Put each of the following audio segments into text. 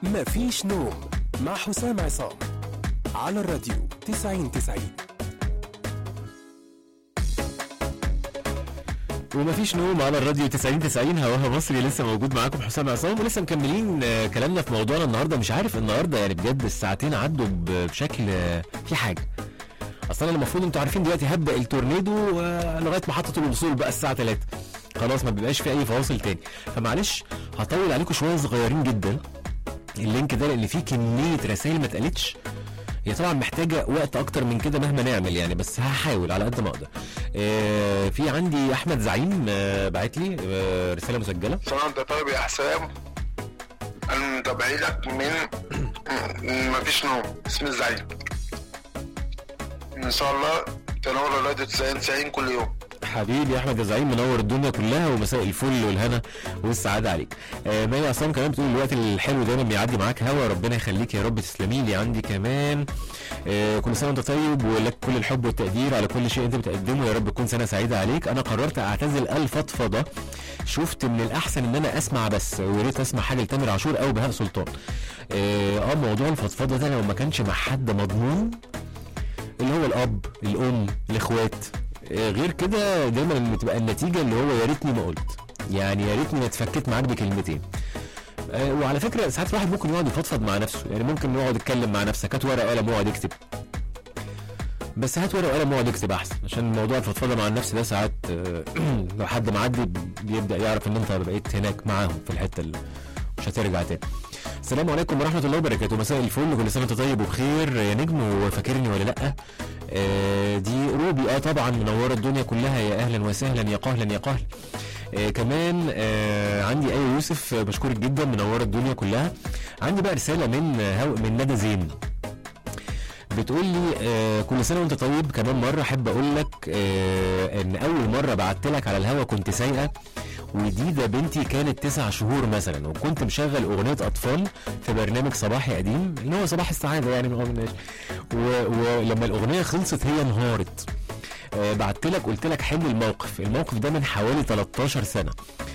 مفيش نوم مع حسام عصام على الراديو 90 90 ومفيش نوم على الراديو 90 90 هواها مصري لسه موجود معاكم حسام عصام ولسه مكملين آه، كلامنا في موضوعنا النهارده مش عارف النهارده يعني بجد الساعتين عدوا ب- بشكل آه، في حاجه اصلا انا المفروض انتوا عارفين دلوقتي هبدا التورنيدو آه، لغايه محطه الوصول بقى الساعه 3 خلاص ما بيبقاش في اي فواصل تاني فمعلش هطول عليكم شويه صغيرين جدا اللينك ده لان فيه كميه رسائل ما اتقالتش هي طبعا محتاجه وقت اكتر من كده مهما نعمل يعني بس هحاول على قد ما اقدر آه في عندي احمد زعيم آه بعت لي آه رساله مسجله سلام انت طيب يا حسام انا متابعينك من من مفيش نوم اسمي الزعيم ان شاء الله تنور الراديو 90 90 كل يوم حبيبي يا احمد يا زعيم منور الدنيا كلها ومساء الفل والهنا والسعاده عليك آه مي عصام كمان بتقول الوقت الحلو دايما بيعدي معاك هوا ربنا يخليك يا رب تسلمي لي عندي كمان آه كل سنه وانت طيب ولك كل الحب والتقدير على كل شيء انت بتقدمه يا رب تكون سنه سعيده عليك انا قررت اعتزل الفضفضه شفت من الاحسن ان انا اسمع بس ويا ريت اسمع حاجه لتامر عاشور او بهاء سلطان اه آه، موضوع الفضفضه ده لو ما كانش مع حد مضمون اللي هو الاب الام الاخوات آه، غير كده دايما بتبقى النتيجه اللي هو يا ريتني ما قلت يعني يا ريتني ما اتفكيت معاك بكلمتين آه، وعلى فكره ساعات الواحد ممكن يقعد يفضفض مع نفسه يعني ممكن يقعد يتكلم مع نفسك هات ورقه وقلم واقعد اكتب بس هات ورقه وقلم واقعد اكتب احسن عشان موضوع الفضفضه مع النفس ده ساعات آه، لو حد معدي بيبدا يعرف ان انت بقيت هناك معاهم في الحته اللي مش هترجع تاني السلام عليكم ورحمة الله وبركاته مساء الفل كل سنة وانت طيب وبخير يا نجم وفاكرني ولا لأ آه دي روبي اه طبعا منورة الدنيا كلها يا أهلا وسهلا يا قهلا يا قهل آه كمان آه عندي أيوة يوسف آه، بشكرك جدا منورة الدنيا كلها عندي بقى رسالة من هو من ندى زين بتقول لي آه كل سنه وانت طيب كمان مره احب اقول لك آه ان اول مره بعت لك على الهوا كنت سايقه وديدا بنتي كانت تسع شهور مثلا وكنت مشغل اغنيه اطفال في برنامج صباحي قديم اللي هو صباح السعاده يعني ما قلناش و- ولما الاغنيه خلصت هي انهارت آه بعت لك قلت لك حل الموقف الموقف ده من حوالي 13 سنه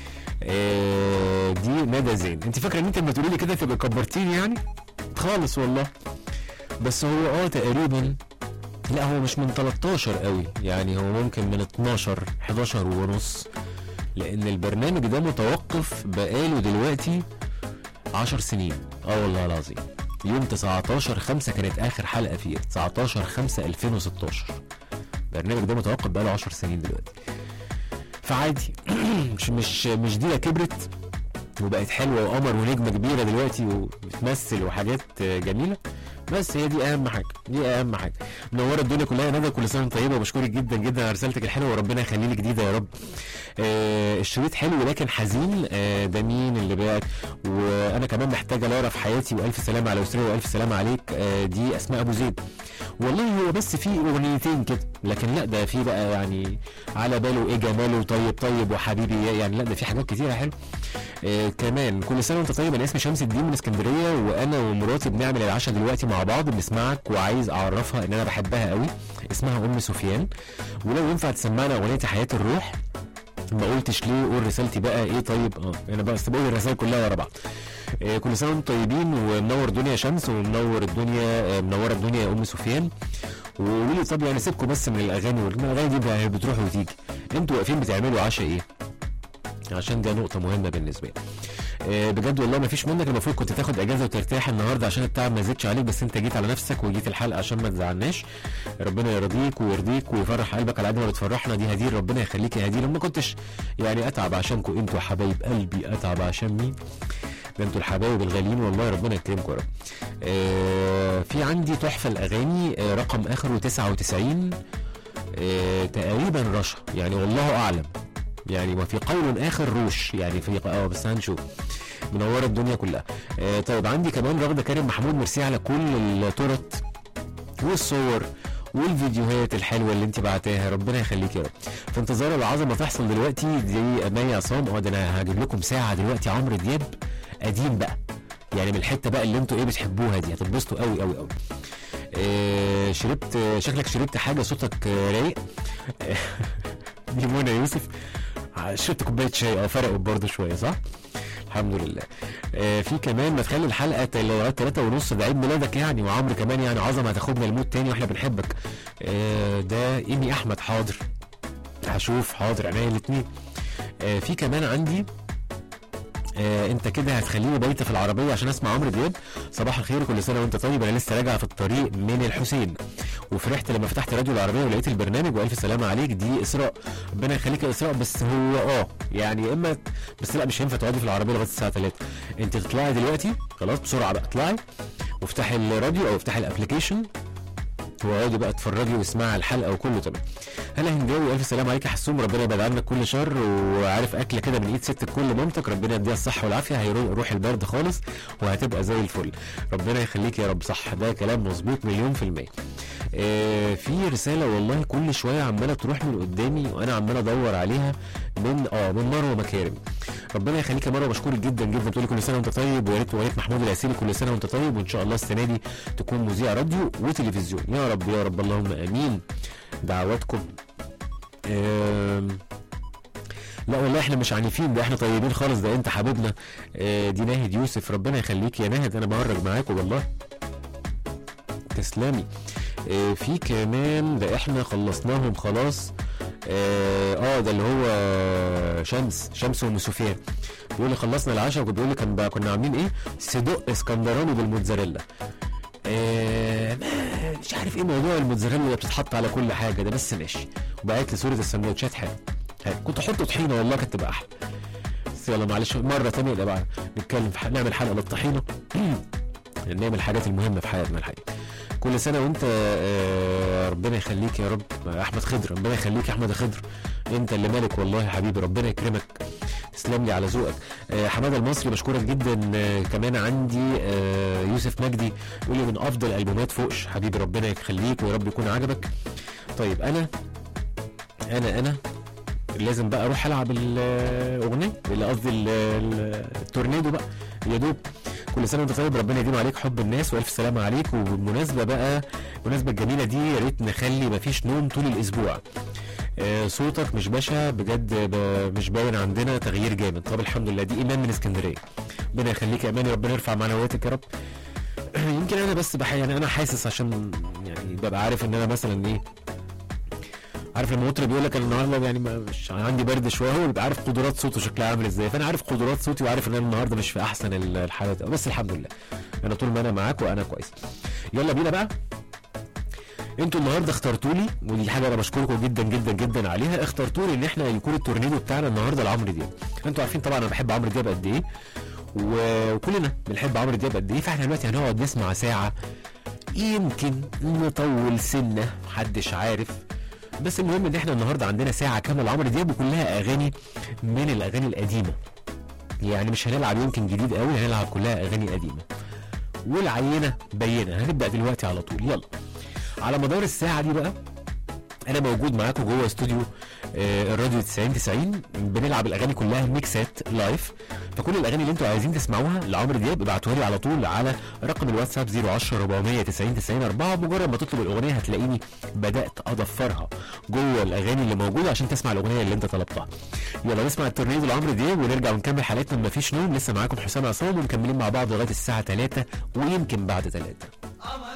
آه دي ندى زين انت فاكره ان انت لما تقولي لي كده تبقى كبرتيني يعني خالص والله بس هو اه تقريبا لا هو مش من 13 قوي يعني هو ممكن من 12 11 ونص لان البرنامج ده متوقف بقاله دلوقتي 10 سنين اه والله العظيم يوم 19 5 كانت اخر حلقه فيه 19 5 2016 البرنامج ده متوقف بقاله 10 سنين دلوقتي فعادي مش مش مش دي لا كبرت وبقت حلوه وقمر ونجمه كبيره دلوقتي وبتمثل وحاجات جميله بس هي دي اهم حاجه دي اهم حاجه منوره الدنيا كلها يا ندى كل سنه وانت طيبه وبشكرك جدا جدا على رسالتك الحلوه وربنا يخلي لك جديده يا رب آه الشريط حلو لكن حزين آه ده مين اللي بعت وانا كمان محتاجه لارا في حياتي والف سلامه على اسري والف سلامه عليك آه دي اسماء ابو زيد والله هو بس في اغنيتين كده لكن لا ده في بقى يعني على باله ايه جماله طيب طيب وحبيبي يعني لا ده في حاجات كتيره حلو آه كمان كل سنه وانت طيب انا اسمي شمس الدين من اسكندريه وانا ومراتي بنعمل العشاء دلوقتي مع بعض بنسمعك وعايز اعرفها ان انا بحبها قوي اسمها ام سفيان ولو ينفع تسمعنا اغنيه حياه الروح ما قلتش ليه قول رسالتي بقى ايه طيب اه انا بس بقول الرسائل كلها ورا بعض آه كل سنه وانتم طيبين ومنور الدنيا يا شمس ومنور الدنيا آه منوره الدنيا يا ام سفيان وقولوا لي طب يعني سيبكم بس من الاغاني والاغاني دي بقى بتروح وتيجي انتوا واقفين بتعملوا عشاء ايه عشان ده نقطة مهمة بالنسبة لي. آه، بجد والله ما فيش منك المفروض كنت تاخد اجازة وترتاح النهاردة عشان التعب ما يزيدش عليك بس انت جيت على نفسك وجيت الحلقة عشان ما تزعلناش ربنا يرضيك ويرضيك ويفرح قلبك على قد ما بتفرحنا دي هدير ربنا يخليك يا هدير ما كنتش يعني اتعب عشانكم انتوا حبايب قلبي اتعب عشان مين ده انتوا الحبايب الغاليين والله ربنا يكرمكم يا رب. آه في عندي تحفة الاغاني آه رقم اخره 99 آه تقريبا رشا يعني والله اعلم يعني وفي قول اخر روش يعني في اه بس هنشوف منوره الدنيا كلها آه طيب عندي كمان رغده كريم محمود ميرسي على كل التورت والصور والفيديوهات الحلوه اللي انت بعتاها ربنا يخليك يا رب في انتظار العظمه تحصل دلوقتي زي اماني عصام اه ده انا هجيب لكم ساعه دلوقتي عمرو دياب قديم بقى يعني من الحته بقى اللي انتوا ايه بتحبوها دي هتتبسطوا قوي قوي قوي آه شربت آه، شكلك شربت حاجه صوتك آه، رايق دي منى يوسف شربت كوبايه شاي اه فرقت برضه شويه صح؟ الحمد لله آه في كمان ما تخلي الحلقه تل- لغايه 3 ونص ده عيد ميلادك يعني وعمرو كمان يعني عظمه هتاخدنا المود تاني واحنا بنحبك آه ده ايمي احمد حاضر هشوف حاضر عينيا الاثنين آه في كمان عندي آه انت كده هتخليني بايته في العربيه عشان اسمع عمرو دياب صباح الخير كل سنه وانت طيب انا لسه راجع في الطريق من الحسين وفرحت لما فتحت راديو العربيه ولقيت البرنامج والف سلامه عليك دي اسراء ربنا يخليك يا اسراء بس هو اه يعني يا اما بس لا مش هينفع تقعدي في العربيه لغايه الساعه 3 انت تطلعي دلوقتي خلاص بسرعه بقى اطلعي وافتحي الراديو او افتحي الابلكيشن واقعدي بقى اتفرجي واسمعي الحلقه وكله تمام هلا هنداوي الف سلام عليك يا حسوم ربنا يبعد عنك كل شر وعارف اكله كده من ايد ست الكل مامتك ربنا يديها الصحه والعافيه هيروح البرد خالص وهتبقى زي الفل ربنا يخليك يا رب صح ده كلام مظبوط مليون في الميه آه في رساله والله كل شويه عماله تروح من قدامي وانا عمال ادور عليها من اه من مروه مكارم ربنا يخليك يا مروه بشكرك جدا جدا بتقولي كل سنه وانت طيب ويا ريت ويا ريت محمود العسيري كل سنه وانت طيب وان شاء الله السنه دي تكون مذيع راديو وتلفزيون يا رب يا رب اللهم امين دعواتكم آم، لا والله احنا مش عنيفين ده احنا طيبين خالص ده انت حبيبنا آه، دي ناهد يوسف ربنا يخليك يا ناهد انا بهرج معاكم والله تسلمي آه، في كمان ده احنا خلصناهم خلاص اه آه، ده اللي هو شمس شمس ام سفيان بيقول لي خلصنا العشاء وكنت بيقول لي كان بقى كنا عاملين ايه صدق اسكندراني بالموتزاريلا آه ما- مش عارف ايه موضوع الموتزاريلا اللي بتتحط على كل حاجه ده بس ماشي وبعت لي صوره السندوتشات حلو حلو. كنت احط طحينه والله كانت تبقى احلى بس يلا معلش مره تانية يبقى بقى نتكلم في ح- نعمل حلقه للطحينه نعمل الحاجات المهمه في حياتنا الحقيقه كل سنه وانت آه، ربنا يخليك يا رب احمد خضر ربنا يخليك يا احمد خضر انت اللي مالك والله يا حبيبي ربنا يكرمك تسلم لي على ذوقك آه، حماده المصري بشكرك جدا آه، كمان عندي آه، يوسف مجدي يقول لي من افضل البومات فوقش حبيبي ربنا يخليك ويا رب يكون عجبك طيب انا انا انا لازم بقى اروح العب الاغنيه اللي قصدي ال- ال- التورنيدو بقى يا دوب كل سنه وانت طيب ربنا يديم عليك حب الناس والف سلامه عليك وبالمناسبه بقى المناسبه الجميله دي يا ريت نخلي مفيش نوم طول الاسبوع آه، صوتك مش باشا بجد ب- مش باين عندنا تغيير جامد طب الحمد لله دي ايمان من اسكندريه ربنا يخليك يا ايمان ربنا يرفع معنوياتك يا رب يمكن انا بس بح يعني انا حاسس عشان يعني ببقى عارف ان انا مثلا ايه عارف لما مطرب بيقول لك انا النهارده يعني ما- مش عندي برد شويه هو بيبقى عارف قدرات صوته شكلها عامل ازاي فانا عارف قدرات صوتي وعارف ان انا النهارده مش في احسن ال- الحالات بس الحمد لله انا طول ما انا معاك وانا كويس يلا بينا بقى انتوا النهارده اخترتوا لي ودي حاجه انا بشكركم جدا جدا جدا عليها اخترتوا لي ان احنا يكون التورنيدو بتاعنا النهارده لعمرو دياب انتوا عارفين طبعا انا بحب عمرو دياب قد ايه و- وكلنا بنحب عمرو دياب قد ايه فاحنا دلوقتي هنقعد نسمع ساعه يمكن نطول سنه محدش عارف بس المهم ان احنا النهارده عندنا ساعه كامله لعمرو دياب وكلها اغاني من الاغاني القديمه يعني مش هنلعب يمكن جديد قوي هنلعب كلها اغاني قديمه والعينه بينه هنبدا دلوقتي على طول يلا على مدار الساعه دي بقى انا موجود معاكم جوه استوديو آه، الراديو 90 90 بنلعب الاغاني كلها ميكسات لايف فكل الاغاني اللي انتوا عايزين تسمعوها لعمرو دياب ابعتوها لي على طول على رقم الواتساب 010 490 90 4 مجرد ما تطلب الاغنيه هتلاقيني بدات اضفرها جوه الاغاني اللي موجوده عشان تسمع الاغنيه اللي انت طلبتها يلا نسمع التورنيدو لعمرو دياب ونرجع ونكمل حلقتنا ما فيش نوم لسه معاكم حسام عصام ومكملين مع بعض لغايه الساعه 3 ويمكن بعد 3